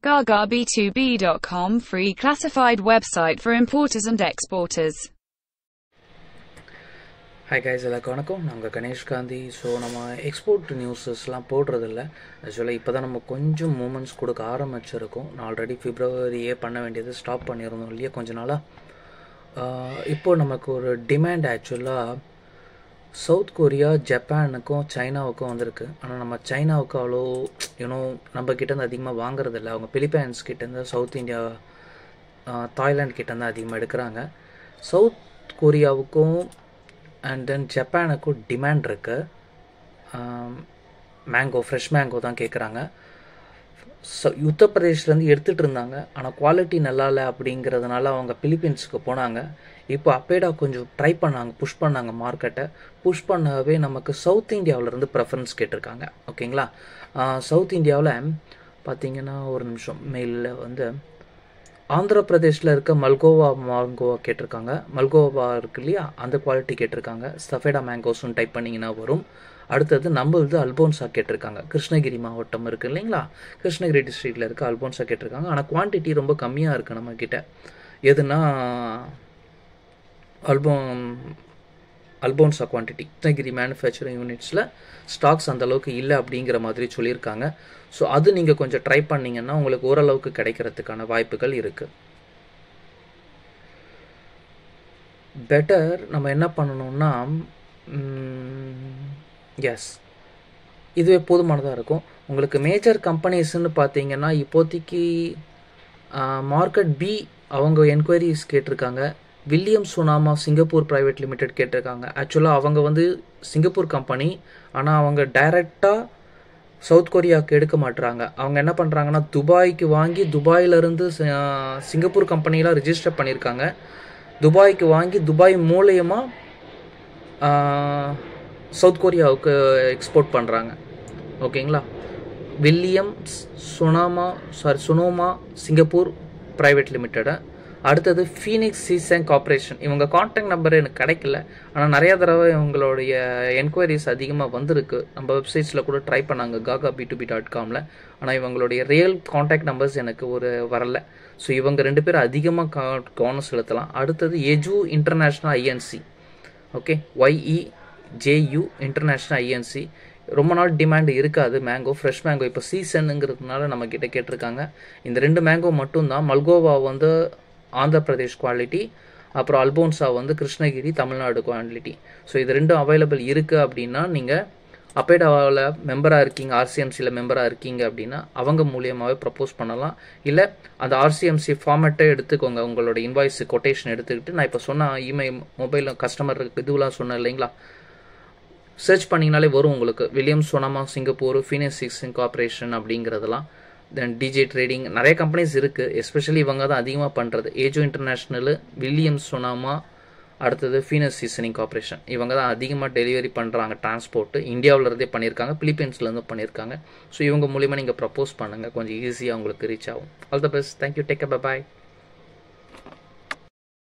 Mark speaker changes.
Speaker 1: GagaB2B.com free classified website for importers and exporters.
Speaker 2: Hi guys எல்லாருக்கும் வணக்கம் நாங்கள் Ganesh Gandhi so நம்ம எக்ஸ்போர்ட் நியூஸஸ்லாம் போடுறதில்ல ஆக்சுவலாக இப்போ தான் நம்ம கொஞ்சம் மூமெண்ட்ஸ் கொடுக்க ஆரம்பிச்சிருக்கோம் நான் ஆல்ரெடி பிப்ரவரியே பண்ண வேண்டியது ஸ்டாப் பண்ணியிருந்தோம் இல்லையா கொஞ்ச நாளாக இப்போது நமக்கு ஒரு டிமாண்ட் ஆக்சுவலாக சவுத் கொரியா ஜப்பானுக்கும் சைனாவுக்கும் வந்திருக்கு ஆனால் நம்ம சைனாவுக்கு அவ்வளோ யூனோ நம்ம கிட்டேருந்து அதிகமாக வாங்குறதில்ல அவங்க பிலிப்பைன்ஸ் கிட்டேருந்து சவுத் இந்தியா தாய்லாந்து கிட்டேருந்து அதிகமாக எடுக்கிறாங்க சவுத் கொரியாவுக்கும் அண்ட் தென் ஜப்பானுக்கும் டிமாண்ட் இருக்குது மேங்கோ ஃப்ரெஷ் மேங்கோ தான் கேட்குறாங்க ஸோ உத்தரப்பிரதேஷ்லேருந்து எடுத்துகிட்டு இருந்தாங்க ஆனால் குவாலிட்டி நல்லா இல்லை அப்படிங்கிறதுனால அவங்க பிலிப்பீன்ஸுக்கு போனாங்க இப்போ அப்பேடா கொஞ்சம் ட்ரை பண்ணாங்க புஷ் பண்ணாங்க மார்க்கெட்டை புஷ் பண்ணவே நமக்கு சவுத் இந்தியாவிலேருந்து ப்ரெஃபரன்ஸ் கேட்டிருக்காங்க ஓகேங்களா சவுத் இந்தியாவில் பார்த்தீங்கன்னா ஒரு நிமிஷம் மெயிலில் வந்து ஆந்திர பிரதேஷில் இருக்க மல்கோவா மேங்கோவா கேட்டிருக்காங்க மல்கோவா இருக்கு இல்லையா அந்த குவாலிட்டி கேட்டிருக்காங்க சஃபேடா மேங்கோஸ்னு டைப் பண்ணிங்கன்னா வரும் அடுத்தது நம்ம இது அல்போன்சா கேட்டிருக்காங்க கிருஷ்ணகிரி மாவட்டம் இருக்குது இல்லைங்களா கிருஷ்ணகிரி டிஸ்ட்ரிக்டில் இருக்க அல்போன்சா கேட்டிருக்காங்க ஆனால் குவான்டிட்டி ரொம்ப கம்மியாக இருக்குது நம்மக்கிட்ட எதுனா அல்போன் அல்போன்சா குவான்டிட்டி கிருஷ்ணகிரி மேனுஃபேக்சரிங் யூனிட்ஸில் ஸ்டாக்ஸ் அந்தளவுக்கு இல்லை அப்படிங்கிற மாதிரி சொல்லியிருக்காங்க ஸோ அது நீங்கள் கொஞ்சம் ட்ரை பண்ணிங்கன்னா உங்களுக்கு ஓரளவுக்கு கிடைக்கிறதுக்கான வாய்ப்புகள் இருக்குது பெட்டர் நம்ம என்ன பண்ணணும்னா எஸ் இதுவே போதுமானதாக இருக்கும் உங்களுக்கு மேஜர் கம்பெனிஸ்ன்னு பார்த்தீங்கன்னா இப்போதைக்கு மார்க்கெட் பி அவங்க என்கொயரிஸ் கேட்டிருக்காங்க William Sunama Singapore private limited கேட்டிருக்காங்க ஆக்சுவலாக அவங்க வந்து சிங்கப்பூர் கம்பெனி ஆனால் அவங்க டைரெக்டாக சவுத் கொரியாவுக்கு எடுக்க மாட்டுறாங்க அவங்க என்ன பண்ணுறாங்கன்னா துபாய்க்கு வாங்கி துபாயிலிருந்து சிங்கப்பூர் கம்பெனிலாம் ரிஜிஸ்டர் பண்ணியிருக்காங்க துபாய்க்கு வாங்கி துபாய் மூலியமாக சவுத் கொரியாவுக்கு எக்ஸ்போர்ட் பண்ணுறாங்க ஓகேங்களா William Sunama sorry Sunoma Singapore private லிமிட்டடை அடுத்தது ஃபீனிக்ஸ் சீசங் கார்பரேஷன் இவங்க காண்டாக்ட் நம்பர் எனக்கு கிடைக்கல ஆனால் நிறைய தடவை இவங்களுடைய என்கொயரிஸ் அதிகமாக வந்திருக்கு நம்ம வெப்சைட்ஸில் கூட ட்ரை பண்ணாங்க காகா பி டு பி டாட் காமில் ஆனால் இவங்களுடைய ரியல் காண்டாக்ட் நம்பர்ஸ் எனக்கு ஒரு வரல ஸோ இவங்க ரெண்டு பேரும் அதிகமாக கா கவனம் செலுத்தலாம் அடுத்தது எஜு international INC okay YE JU international INC ரொம்ப நாள் டிமாண்ட் இருக்காது மேங்கோ ஃப்ரெஷ் மேங்கோ இப்போ சீசனுங்கிறதுனால நம்ம கிட்ட கேட்டிருக்காங்க இந்த ரெண்டு மேங்கோ மட்டும்தான் மல்கோவா வந்து ஆந்திர பிரதேஷ் குவாலிட்டி அப்புறம் அல்போன்சா வந்து கிருஷ்ணகிரி தமிழ்நாடு குவாலிட்டி ஸோ இது ரெண்டும் அவைலபிள் இருக்குது அப்படின்னா நீங்கள் அப்பேடாவில் மெம்பராக இருக்கீங்க ஆர்சிஎம்சியில் மெம்பராக இருக்கீங்க அப்படின்னா அவங்க மூலியமாகவே ப்ரப்போஸ் பண்ணலாம் இல்லை அந்த ஆர்சிஎம்சி ஃபார்மேட்டை எடுத்துக்கோங்க உங்களோட இன்வாய்ஸ் கொட்டேஷன் எடுத்துக்கிட்டு நான் இப்போ சொன்ன இமெயில் மொபைல் கஸ்டமர் இதுவெலாம் சொன்னேன் இல்லைங்களா சர்ச் பண்ணிங்கனாலே வரும் உங்களுக்கு வில்லியம் சொனாமா சிங்கப்பூர் ஃபீனஸ் சிக்ஸிங் கார்பரேஷன் அப்படிங்கிறதெல்லாம் தென் டிஜே ட்ரேடிங் நிறைய கம்பெனிஸ் இருக்குது எஸ்பெஷலி இவங்க தான் அதிகமாக பண்ணுறது ஏஜோ இன்டர்நேஷ்னலு வில்லியம்ஸ் சொனாமா அடுத்தது ஃபீனஸ் சீசனிங் கார்பரேஷன் இவங்க தான் அதிகமாக டெலிவரி பண்ணுறாங்க டிரான்ஸ்போர்ட்டு இந்தியாவில் இருந்தே பண்ணியிருக்காங்க பிலிப்பீன்ஸ்லேருந்து பண்ணியிருக்காங்க ஸோ இவங்க மூலிமா நீங்கள் ப்ரப்போஸ் பண்ணுங்கள் கொஞ்சம் ஈஸியாக உங்களுக்கு ரீச் ஆகும் all the best thank you take a bye